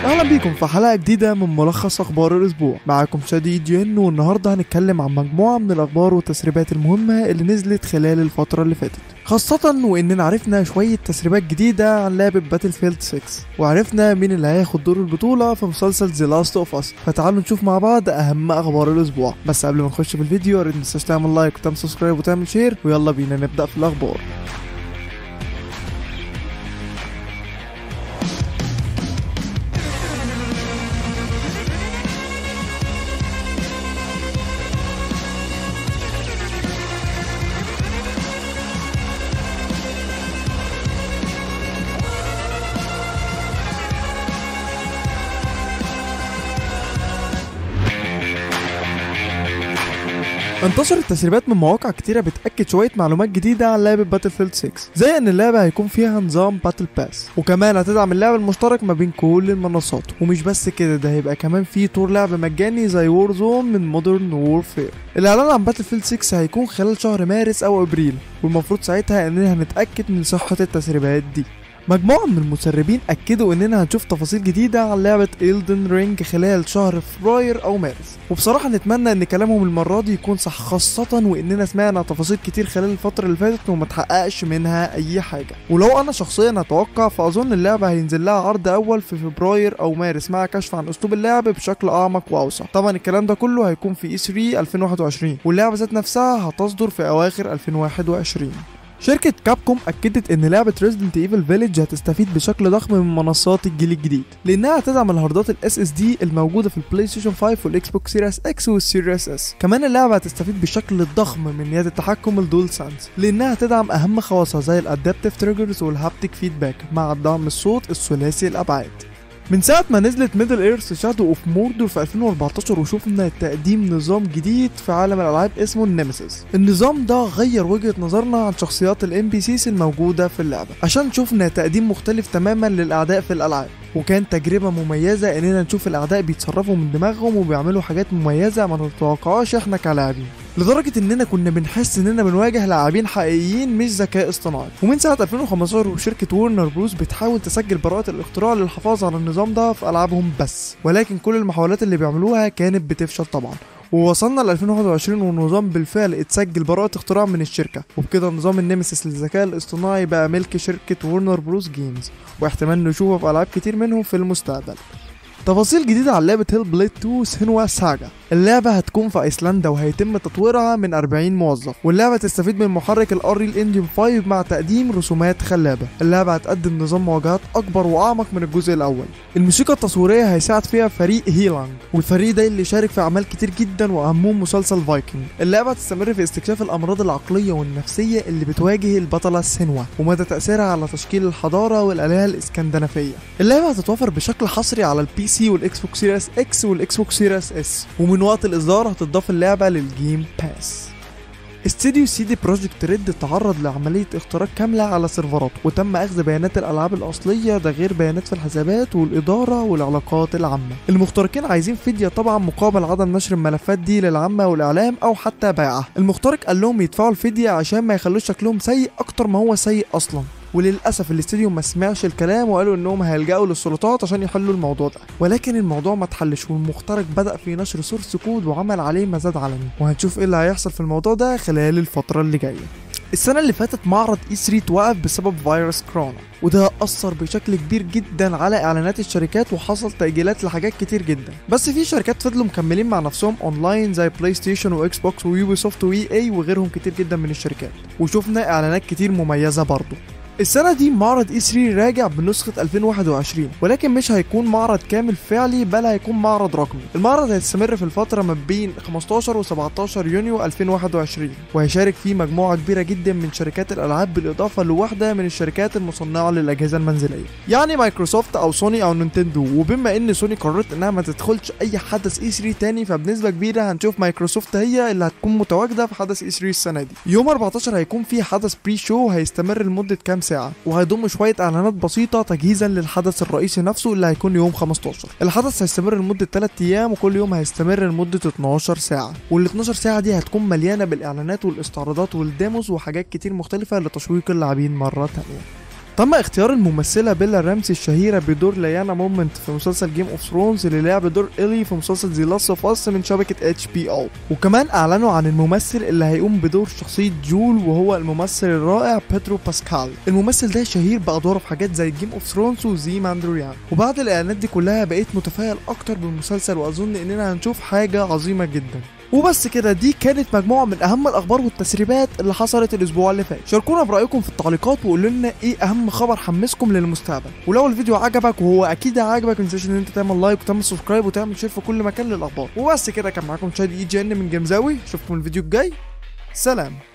اهلا بيكم في حلقه جديده من ملخص اخبار الاسبوع معاكم شادي جن والنهارده هنتكلم عن مجموعه من الاخبار والتسريبات المهمه اللي نزلت خلال الفتره اللي فاتت خاصة وإننا عرفنا شوية تسريبات جديدة عن لعبة باتل فيلد 6 وعرفنا مين اللي هياخد دور البطولة في مسلسل ذا لاست اوف اس فتعالوا نشوف مع بعض أهم أخبار الأسبوع بس قبل ما نخش في الفيديو يا ريت متنساش تعمل لايك وتعمل سبسكرايب وتعمل شير ويلا بينا نبدأ في الأخبار انتشرت تسريبات من مواقع كتيرة بتأكد شوية معلومات جديدة عن لعبة باتل فيلد 6 زي ان اللعبة هيكون فيها نظام باتل باس وكمان هتدعم اللعب المشترك ما بين كل المنصات ومش بس كده ده هيبقى كمان في تور لعب مجاني زي وور زون من مودرن وورفير الاعلان عن باتل فيلد 6 هيكون خلال شهر مارس او ابريل والمفروض ساعتها اننا هنتأكد من صحة التسريبات دي مجموعة من المسربين أكدوا إننا هنشوف تفاصيل جديدة عن لعبة إلدن رينج خلال شهر فبراير أو مارس وبصراحة نتمنى إن كلامهم المرة دي يكون صح خاصة وإننا سمعنا تفاصيل كتير خلال الفترة اللي فاتت وما تحققش منها أي حاجة ولو أنا شخصيا أتوقع فأظن اللعبة هينزل لها عرض أول في فبراير أو مارس مع كشف عن أسلوب اللعب بشكل أعمق وأوسع طبعا الكلام ده كله هيكون في إي 3 2021 واللعبة ذات نفسها هتصدر في أواخر 2021 شركة كابكوم أكدت إن لعبة Resident Evil Village هتستفيد بشكل ضخم من منصات الجيل الجديد لأنها هتدعم الهاردات ال SSD الموجودة في البلاي ستيشن 5 والإكس بوكس سيريس X والسيريس S كمان اللعبة هتستفيد بشكل ضخم من يد التحكم الدول سانس لأنها هتدعم أهم خواصها زي الأدابتيف تريجرز والهابتيك فيدباك مع دعم الصوت الثلاثي الأبعاد من ساعة ما نزلت ميدل ايرث شادو اوف موردور في 2014 وشوفنا تقديم نظام جديد في عالم الالعاب اسمه النيمسيس النظام ده غير وجهة نظرنا عن شخصيات الام بي سيز الموجودة في اللعبة عشان شوفنا تقديم مختلف تماما للاعداء في الالعاب وكان تجربة مميزة اننا نشوف الاعداء بيتصرفوا من دماغهم وبيعملوا حاجات مميزة ما نتوقعهاش احنا كلاعبين لدرجة اننا كنا بنحس اننا بنواجه لاعبين حقيقيين مش ذكاء اصطناعي ومن سنة 2015 وشركة ورنر بروس بتحاول تسجل براءة الاختراع للحفاظ على النظام ده في العابهم بس ولكن كل المحاولات اللي بيعملوها كانت بتفشل طبعا ووصلنا ل 2021 والنظام بالفعل اتسجل براءة اختراع من الشركة وبكده نظام النيمسيس للذكاء الاصطناعي بقى ملك شركة ورنر بروس جيمز واحتمال نشوفه في ألعاب كتير منهم في المستقبل تفاصيل جديدة عن لعبة هيل بليد 2 سينوا ساجا اللعبة هتكون في ايسلندا وهيتم تطويرها من 40 موظف واللعبة تستفيد من محرك الاريل انجن 5 مع تقديم رسومات خلابة اللعبة هتقدم نظام مواجهات اكبر واعمق من الجزء الاول الموسيقى التصويرية هيساعد فيها فريق هيلانج والفريق ده اللي شارك في اعمال كتير جدا واهمهم مسلسل فايكنج اللعبة هتستمر في استكشاف الامراض العقلية والنفسية اللي بتواجه البطلة سينوا ومدى تأثيرها على تشكيل الحضارة والآلهة الاسكندنافية اللعبة هتتوفر بشكل حصري على البي سي والاكس بوكس سيريس اكس والاكس بوكس سيريس اس ومن وقت الاصدار هتضاف اللعبه للجيم باس استديو سي دي بروجكت ريد تعرض لعملية اختراق كاملة على سيرفراته وتم أخذ بيانات الألعاب الأصلية ده غير بيانات في الحسابات والإدارة والعلاقات العامة المخترقين عايزين فدية طبعا مقابل عدم نشر الملفات دي للعامة والإعلام أو حتى بيعها المخترق قال لهم يدفعوا الفدية عشان ما يخلوش شكلهم سيء أكتر ما هو سيء أصلا وللاسف الاستديو ما سمعش الكلام وقالوا انهم هيلجأوا للسلطات عشان يحلوا الموضوع ده ولكن الموضوع ما اتحلش والمخترق بدأ في نشر سورس كود وعمل عليه مزاد علني وهنشوف ايه اللي هيحصل في الموضوع ده خلال الفترة اللي جاية السنة اللي فاتت معرض اي 3 توقف بسبب فيروس كورونا وده أثر بشكل كبير جدا على إعلانات الشركات وحصل تأجيلات لحاجات كتير جدا بس في شركات فضلوا مكملين مع نفسهم أونلاين زي بلاي ستيشن وإكس بوكس ويوبي سوفت وإي اي وغيرهم كتير جدا من الشركات وشفنا إعلانات كتير مميزة برضه السنة دي معرض اي 3 راجع بنسخة 2021 ولكن مش هيكون معرض كامل فعلي بل هيكون معرض رقمي المعرض هيستمر في الفترة ما بين 15 و 17 يونيو 2021 وهيشارك فيه مجموعة كبيرة جدا من شركات الألعاب بالإضافة لواحدة من الشركات المصنعة للأجهزة المنزلية يعني مايكروسوفت أو سوني أو نينتندو وبما إن سوني قررت إنها ما تدخلش أي حدث اي 3 تاني فبنسبة كبيرة هنشوف مايكروسوفت هي اللي هتكون متواجدة في حدث اي 3 السنة دي يوم 14 هيكون في حدث بري شو هيستمر لمدة كام ساعة وهيضم شوية اعلانات بسيطة تجهيزا للحدث الرئيسي نفسه اللي هيكون يوم 15 الحدث هيستمر لمدة 3 ايام وكل يوم هيستمر لمدة 12 ساعة وال 12 ساعة دي هتكون مليانة بالاعلانات والاستعراضات والديموز وحاجات كتير مختلفة لتشويق اللاعبين مرة تانية تم اختيار الممثله بيلا رامسي الشهيره بدور ليانا مومنت في مسلسل جيم اوف ثرونز للعب دور إلي في مسلسل ذا لاست اوف اس من شبكه اتش بي او وكمان اعلنوا عن الممثل اللي هيقوم بدور شخصيه جول وهو الممثل الرائع بيترو باسكال الممثل ده شهير بادواره في حاجات زي جيم اوف ثرونز وزي ماندريان وبعد الاعلانات دي كلها بقيت متفائل اكتر بالمسلسل واظن اننا هنشوف حاجه عظيمه جدا وبس كده دي كانت مجموعه من اهم الاخبار والتسريبات اللي حصلت الاسبوع اللي فات شاركونا برايكم في التعليقات وقولوا لنا ايه اهم خبر حمسكم للمستقبل ولو الفيديو عجبك وهو اكيد عجبك ما تنساش ان انت تعمل لايك وتعمل سبسكرايب وتعمل شير في كل مكان للاخبار وبس كده كان معاكم شادي اي جي ان من جمزاوي اشوفكم الفيديو الجاي سلام